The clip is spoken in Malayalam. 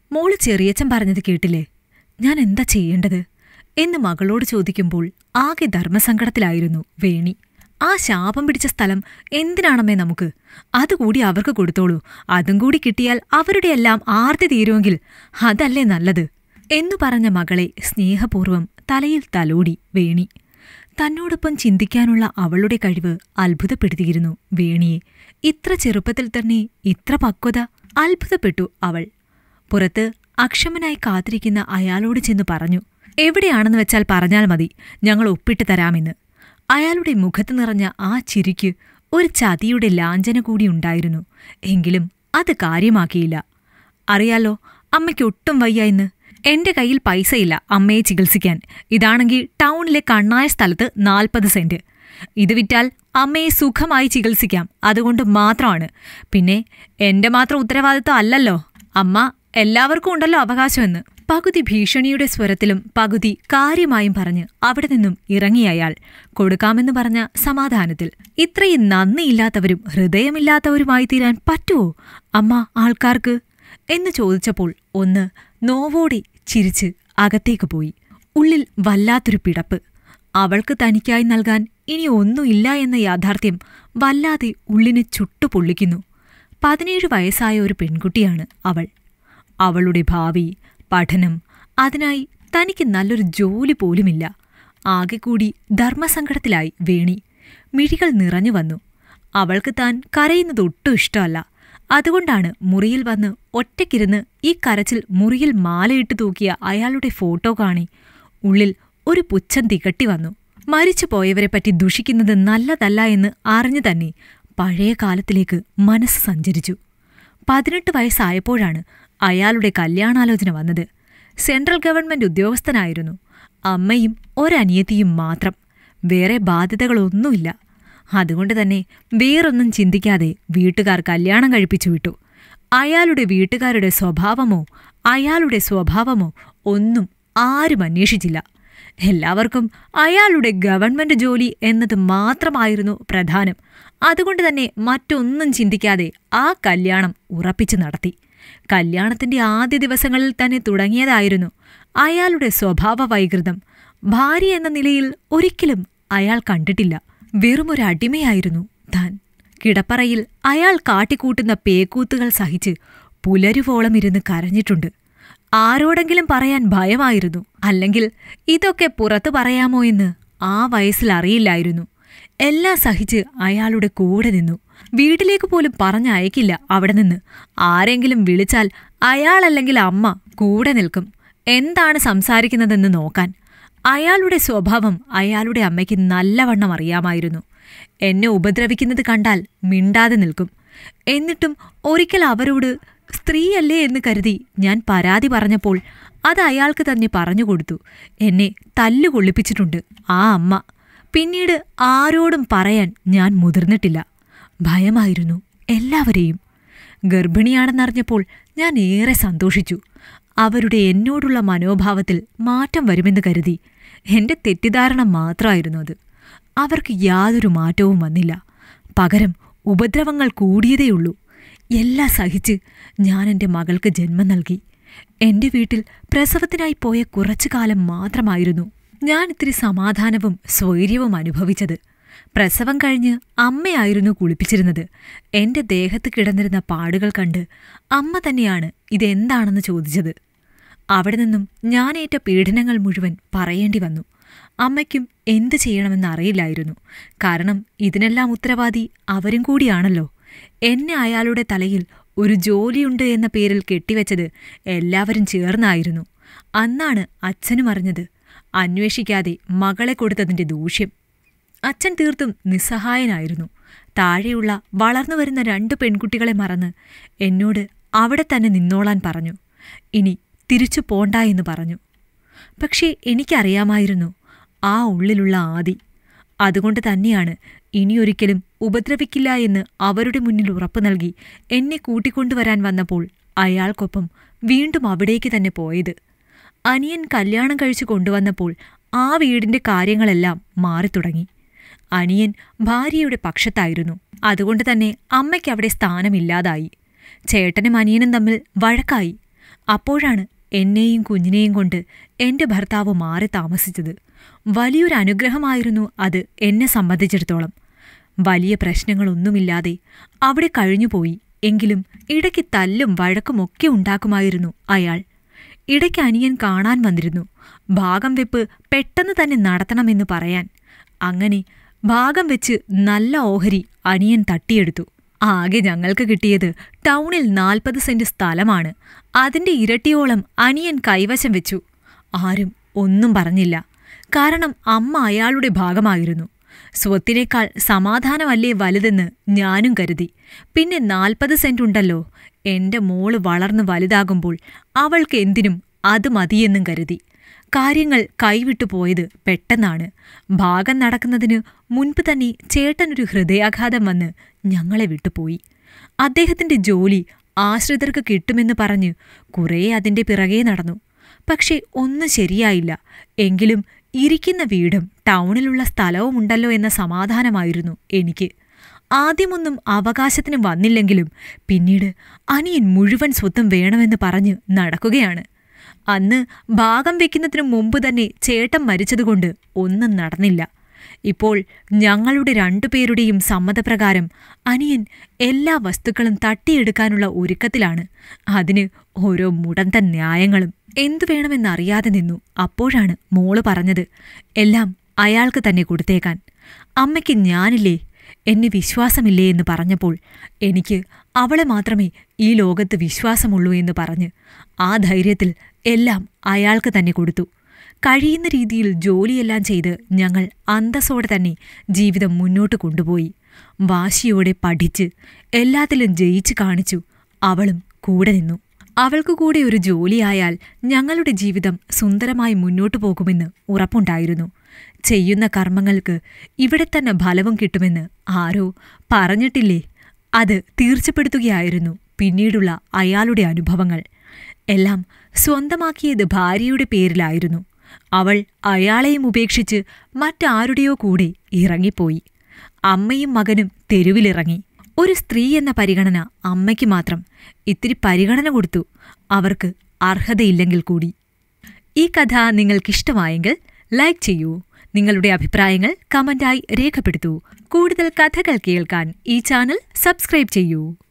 മോള് ചെറിയച്ചൻ പറഞ്ഞത് കേട്ടില്ലേ ഞാൻ എന്താ ചെയ്യേണ്ടത് എന്ന് മകളോട് ചോദിക്കുമ്പോൾ ആകെ ധർമ്മസങ്കടത്തിലായിരുന്നു വേണി ആ ശാപം പിടിച്ച സ്ഥലം എന്തിനാണമ്മേ നമുക്ക് അതുകൂടി അവർക്ക് കൊടുത്തോളൂ അതും കൂടി കിട്ടിയാൽ അവരുടെയെല്ലാം ആർത്തി തീരുമെങ്കിൽ അതല്ലേ നല്ലത് എന്നു പറഞ്ഞ മകളെ സ്നേഹപൂർവ്വം തലയിൽ തലോടി വേണി തന്നോടൊപ്പം ചിന്തിക്കാനുള്ള അവളുടെ കഴിവ് അത്ഭുതപ്പെടുത്തിയിരുന്നു വേണിയെ ഇത്ര ചെറുപ്പത്തിൽ തന്നെ ഇത്ര പക്വത അത്ഭുതപ്പെട്ടു അവൾ പുറത്ത് അക്ഷമനായി കാത്തിരിക്കുന്ന അയാളോട് ചെന്ന് പറഞ്ഞു എവിടെയാണെന്ന് വെച്ചാൽ പറഞ്ഞാൽ മതി ഞങ്ങൾ ഒപ്പിട്ട് തരാമെന്ന് അയാളുടെ മുഖത്ത് നിറഞ്ഞ ആ ചിരിക്ക് ഒരു ചതിയുടെ ലാഞ്ചന കൂടി ഉണ്ടായിരുന്നു എങ്കിലും അത് കാര്യമാക്കിയില്ല അറിയാലോ അമ്മയ്ക്ക് ഒട്ടും വയ്യ ഇന്ന് എന്റെ കയ്യിൽ പൈസയില്ല അമ്മയെ ചികിത്സിക്കാൻ ഇതാണെങ്കിൽ ടൗണിലെ കണ്ണായ സ്ഥലത്ത് നാൽപ്പത് സെന്റ് ഇത് വിറ്റാൽ അമ്മയെ സുഖമായി ചികിത്സിക്കാം അതുകൊണ്ട് മാത്രമാണ് പിന്നെ എന്റെ മാത്രം ഉത്തരവാദിത്വം അല്ലല്ലോ അമ്മ എല്ലാവർക്കും ഉണ്ടല്ലോ അവകാശമെന്ന് പകുതി ഭീഷണിയുടെ സ്വരത്തിലും പകുതി കാര്യമായും പറഞ്ഞ് അവിടെ നിന്നും ഇറങ്ങി അയാൾ കൊടുക്കാമെന്ന് പറഞ്ഞ സമാധാനത്തിൽ ഇത്രയും നന്ദിയില്ലാത്തവരും ഹൃദയമില്ലാത്തവരുമായി തീരാൻ പറ്റുമോ അമ്മ ആൾക്കാർക്ക് എന്ന് ചോദിച്ചപ്പോൾ ഒന്ന് നോവോടെ ചിരിച്ച് അകത്തേക്ക് പോയി ഉള്ളിൽ വല്ലാത്തൊരു പിടപ്പ് അവൾക്ക് തനിക്കായി നൽകാൻ ഇനി ഒന്നുമില്ല എന്ന യാഥാർത്ഥ്യം വല്ലാതെ ഉള്ളിനെ ചുട്ടുപൊള്ളിക്കുന്നു പതിനേഴ് വയസ്സായ ഒരു പെൺകുട്ടിയാണ് അവൾ അവളുടെ ഭാവി പഠനം അതിനായി തനിക്ക് നല്ലൊരു ജോലി പോലുമില്ല ആകെ കൂടി ധർമ്മസങ്കടത്തിലായി വേണി മിഴികൾ നിറഞ്ഞു വന്നു അവൾക്ക് താൻ കരയുന്നത് ഒട്ടും ഇഷ്ടമല്ല അതുകൊണ്ടാണ് മുറിയിൽ വന്ന് ഒറ്റയ്ക്കിരുന്ന് ഈ കരച്ചിൽ മുറിയിൽ മാലയിട്ട് തൂക്കിയ അയാളുടെ ഫോട്ടോ കാണി ഉള്ളിൽ ഒരു പുച്ഛം തികട്ടി വന്നു മരിച്ചു പോയവരെപ്പറ്റി ദുഷിക്കുന്നത് നല്ലതല്ല എന്ന് അറിഞ്ഞു തന്നെ പഴയ കാലത്തിലേക്ക് മനസ്സ് സഞ്ചരിച്ചു പതിനെട്ട് വയസ്സായപ്പോഴാണ് അയാളുടെ കല്യാണാലോചന വന്നത് സെൻട്രൽ ഗവൺമെന്റ് ഉദ്യോഗസ്ഥനായിരുന്നു അമ്മയും ഒരനിയത്തിയും മാത്രം വേറെ ബാധ്യതകളൊന്നുമില്ല അതുകൊണ്ട് തന്നെ വേറൊന്നും ചിന്തിക്കാതെ വീട്ടുകാർ കല്യാണം കഴിപ്പിച്ചു വിട്ടു അയാളുടെ വീട്ടുകാരുടെ സ്വഭാവമോ അയാളുടെ സ്വഭാവമോ ഒന്നും ആരും അന്വേഷിച്ചില്ല എല്ലാവർക്കും അയാളുടെ ഗവൺമെന്റ് ജോലി എന്നത് മാത്രമായിരുന്നു പ്രധാനം അതുകൊണ്ട് തന്നെ മറ്റൊന്നും ചിന്തിക്കാതെ ആ കല്യാണം ഉറപ്പിച്ചു നടത്തി കല്യാണത്തിന്റെ ആദ്യ ദിവസങ്ങളിൽ തന്നെ തുടങ്ങിയതായിരുന്നു അയാളുടെ സ്വഭാവ വൈകൃതം ഭാര്യ എന്ന നിലയിൽ ഒരിക്കലും അയാൾ കണ്ടിട്ടില്ല വെറുമൊരു അടിമയായിരുന്നു താൻ കിടപ്പറയിൽ അയാൾ കാട്ടിക്കൂട്ടുന്ന പേക്കൂത്തുകൾ സഹിച്ച് പുലരുവോളം ഇരുന്ന് കരഞ്ഞിട്ടുണ്ട് ആരോടെങ്കിലും പറയാൻ ഭയമായിരുന്നു അല്ലെങ്കിൽ ഇതൊക്കെ പുറത്തു പറയാമോ എന്ന് ആ വയസ്സിൽ അറിയില്ലായിരുന്നു എല്ലാം സഹിച്ച് അയാളുടെ കൂടെ നിന്നു വീട്ടിലേക്ക് പോലും പറഞ്ഞയക്കില്ല അവിടെ നിന്ന് ആരെങ്കിലും വിളിച്ചാൽ അയാളല്ലെങ്കിൽ അമ്മ കൂടെ നിൽക്കും എന്താണ് സംസാരിക്കുന്നതെന്ന് നോക്കാൻ അയാളുടെ സ്വഭാവം അയാളുടെ അമ്മയ്ക്ക് നല്ലവണ്ണം അറിയാമായിരുന്നു എന്നെ ഉപദ്രവിക്കുന്നത് കണ്ടാൽ മിണ്ടാതെ നിൽക്കും എന്നിട്ടും ഒരിക്കൽ അവരോട് സ്ത്രീയല്ലേ എന്ന് കരുതി ഞാൻ പരാതി പറഞ്ഞപ്പോൾ അത് അയാൾക്ക് തന്നെ പറഞ്ഞുകൊടുത്തു എന്നെ തല്ലുകൊള്ളിപ്പിച്ചിട്ടുണ്ട് ആ അമ്മ പിന്നീട് ആരോടും പറയാൻ ഞാൻ മുതിർന്നിട്ടില്ല ഭയമായിരുന്നു എല്ലാവരെയും ഗർഭിണിയാണെന്നറിഞ്ഞപ്പോൾ ഞാൻ ഏറെ സന്തോഷിച്ചു അവരുടെ എന്നോടുള്ള മനോഭാവത്തിൽ മാറ്റം വരുമെന്ന് കരുതി എന്റെ തെറ്റിദ്ധാരണ മാത്രമായിരുന്നു അത് അവർക്ക് യാതൊരു മാറ്റവും വന്നില്ല പകരം ഉപദ്രവങ്ങൾ കൂടിയതേയുള്ളൂ എല്ലാം സഹിച്ച് ഞാൻ എൻ്റെ മകൾക്ക് ജന്മം നൽകി എൻ്റെ വീട്ടിൽ പ്രസവത്തിനായി പോയ കുറച്ചു കാലം മാത്രമായിരുന്നു ഞാൻ ഇത്തിരി സമാധാനവും സ്വൈര്യവും അനുഭവിച്ചത് പ്രസവം കഴിഞ്ഞ് അമ്മയായിരുന്നു കുളിപ്പിച്ചിരുന്നത് എന്റെ ദേഹത്ത് കിടന്നിരുന്ന പാടുകൾ കണ്ട് അമ്മ തന്നെയാണ് ഇതെന്താണെന്ന് ചോദിച്ചത് അവിടെ നിന്നും ഞാനേറ്റ പീഡനങ്ങൾ മുഴുവൻ പറയേണ്ടി വന്നു അമ്മയ്ക്കും എന്തു ചെയ്യണമെന്ന് അറിയില്ലായിരുന്നു കാരണം ഇതിനെല്ലാം ഉത്തരവാദി അവരും കൂടിയാണല്ലോ എന്നെ അയാളുടെ തലയിൽ ഒരു ജോലിയുണ്ട് എന്ന പേരിൽ കെട്ടിവെച്ചത് എല്ലാവരും ചേർന്നായിരുന്നു അന്നാണ് അച്ഛനും അറിഞ്ഞത് അന്വേഷിക്കാതെ മകളെ കൊടുത്തതിന്റെ ദൂഷ്യം അച്ഛൻ തീർത്തും നിസ്സഹായനായിരുന്നു താഴെയുള്ള വളർന്നുവരുന്ന രണ്ടു പെൺകുട്ടികളെ മറന്ന് എന്നോട് അവിടെ തന്നെ നിന്നോളാൻ പറഞ്ഞു ഇനി തിരിച്ചു പോണ്ട എന്ന് പറഞ്ഞു പക്ഷേ എനിക്കറിയാമായിരുന്നു ആ ഉള്ളിലുള്ള ആദി അതുകൊണ്ട് തന്നെയാണ് ഇനിയൊരിക്കലും ഉപദ്രവിക്കില്ല എന്ന് അവരുടെ മുന്നിൽ ഉറപ്പു നൽകി എന്നെ കൂട്ടിക്കൊണ്ടുവരാൻ വന്നപ്പോൾ അയാൾക്കൊപ്പം വീണ്ടും അവിടേക്ക് തന്നെ പോയത് അനിയൻ കല്യാണം കഴിച്ചു കൊണ്ടുവന്നപ്പോൾ ആ വീടിന്റെ കാര്യങ്ങളെല്ലാം മാറിത്തുടങ്ങി അനിയൻ ഭാര്യയുടെ പക്ഷത്തായിരുന്നു അതുകൊണ്ട് തന്നെ അമ്മയ്ക്ക് അവിടെ സ്ഥാനമില്ലാതായി ചേട്ടനും അനിയനും തമ്മിൽ വഴക്കായി അപ്പോഴാണ് എന്നെയും കുഞ്ഞിനെയും കൊണ്ട് എന്റെ ഭർത്താവ് മാറി താമസിച്ചത് വലിയൊരു അനുഗ്രഹമായിരുന്നു അത് എന്നെ സംബന്ധിച്ചിടത്തോളം വലിയ പ്രശ്നങ്ങളൊന്നുമില്ലാതെ അവിടെ കഴിഞ്ഞുപോയി എങ്കിലും ഇടയ്ക്ക് തല്ലും വഴക്കുമൊക്കെ ഉണ്ടാക്കുമായിരുന്നു അയാൾ ഇടയ്ക്ക് അനിയൻ കാണാൻ വന്നിരുന്നു ഭാഗം വെപ്പ് പെട്ടെന്ന് തന്നെ നടത്തണമെന്ന് പറയാൻ അങ്ങനെ ഭാഗം വെച്ച് നല്ല ഓഹരി അനിയൻ തട്ടിയെടുത്തു ആകെ ഞങ്ങൾക്ക് കിട്ടിയത് ടൗണിൽ നാൽപ്പത് സെന്റ് സ്ഥലമാണ് അതിന്റെ ഇരട്ടിയോളം അനിയൻ കൈവശം വെച്ചു ആരും ഒന്നും പറഞ്ഞില്ല കാരണം അമ്മ അയാളുടെ ഭാഗമായിരുന്നു സ്വത്തിനേക്കാൾ സമാധാനമല്ലേ വലുതെന്ന് ഞാനും കരുതി പിന്നെ നാൽപ്പത് സെന്റ് ഉണ്ടല്ലോ എന്റെ മോള് വളർന്നു വലുതാകുമ്പോൾ അവൾക്ക് എന്തിനും അത് മതിയെന്നും കരുതി കാര്യങ്ങൾ കൈവിട്ടു പോയത് പെട്ടെന്നാണ് ഭാഗം നടക്കുന്നതിന് മുൻപ് തന്നെ ചേട്ടനൊരു ഹൃദയാഘാതം വന്ന് ഞങ്ങളെ വിട്ടുപോയി അദ്ദേഹത്തിന്റെ ജോലി ആശ്രിതർക്ക് കിട്ടുമെന്ന് പറഞ്ഞ് കുറേ അതിന്റെ പിറകെ നടന്നു പക്ഷെ ഒന്നും ശരിയായില്ല എങ്കിലും ഇരിക്കുന്ന വീടും ടൗണിലുള്ള സ്ഥലവും ഉണ്ടല്ലോ എന്ന സമാധാനമായിരുന്നു എനിക്ക് ആദ്യമൊന്നും അവകാശത്തിന് വന്നില്ലെങ്കിലും പിന്നീട് അനിയൻ മുഴുവൻ സ്വത്തും വേണമെന്ന് പറഞ്ഞ് നടക്കുകയാണ് അന്ന് ഭാഗം വെക്കുന്നതിനു മുമ്പ് തന്നെ ചേട്ടൻ മരിച്ചതുകൊണ്ട് ഒന്നും നടന്നില്ല ഇപ്പോൾ ഞങ്ങളുടെ രണ്ടുപേരുടെയും സമ്മതപ്രകാരം അനിയൻ എല്ലാ വസ്തുക്കളും തട്ടിയെടുക്കാനുള്ള ഒരുക്കത്തിലാണ് അതിന് ഓരോ മുടന്തൻ ന്യായങ്ങളും എന്തു വേണമെന്നറിയാതെ നിന്നു അപ്പോഴാണ് മോള് പറഞ്ഞത് എല്ലാം അയാൾക്ക് തന്നെ കൊടുത്തേക്കാൻ അമ്മയ്ക്ക് ഞാനില്ലേ എന്നെ വിശ്വാസമില്ലേ എന്ന് പറഞ്ഞപ്പോൾ എനിക്ക് അവളെ മാത്രമേ ഈ ലോകത്ത് വിശ്വാസമുള്ളൂ എന്ന് പറഞ്ഞ് ആ ധൈര്യത്തിൽ എല്ലാം അയാൾക്ക് തന്നെ കൊടുത്തു കഴിയുന്ന രീതിയിൽ ജോലിയെല്ലാം ചെയ്ത് ഞങ്ങൾ അന്തസ്സോടെ തന്നെ ജീവിതം മുന്നോട്ട് കൊണ്ടുപോയി വാശിയോടെ പഠിച്ച് എല്ലാത്തിലും ജയിച്ചു കാണിച്ചു അവളും കൂടെ നിന്നു അവൾക്കു കൂടെ ഒരു ജോലിയായാൽ ഞങ്ങളുടെ ജീവിതം സുന്ദരമായി മുന്നോട്ടു പോകുമെന്ന് ഉറപ്പുണ്ടായിരുന്നു ചെയ്യുന്ന കർമ്മങ്ങൾക്ക് ഇവിടെ തന്നെ ഫലവും കിട്ടുമെന്ന് ആരോ പറഞ്ഞിട്ടില്ലേ അത് തീർച്ചപ്പെടുത്തുകയായിരുന്നു പിന്നീടുള്ള അയാളുടെ അനുഭവങ്ങൾ എല്ലാം സ്വന്തമാക്കിയത് ഭാര്യയുടെ പേരിലായിരുന്നു അവൾ അയാളെയും ഉപേക്ഷിച്ച് മറ്റാരുടെയോ കൂടെ ഇറങ്ങിപ്പോയി അമ്മയും മകനും തെരുവിലിറങ്ങി ഒരു സ്ത്രീ എന്ന പരിഗണന അമ്മയ്ക്ക് മാത്രം ഇത്തിരി പരിഗണന കൊടുത്തു അവർക്ക് അർഹതയില്ലെങ്കിൽ കൂടി ഈ കഥ നിങ്ങൾക്കിഷ്ടമായെങ്കിൽ ലൈക്ക് ചെയ്യൂ നിങ്ങളുടെ അഭിപ്രായങ്ങൾ കമന്റായി രേഖപ്പെടുത്തൂ കൂടുതൽ കഥകൾ കേൾക്കാൻ ഈ ചാനൽ സബ്സ്ക്രൈബ് ചെയ്യൂ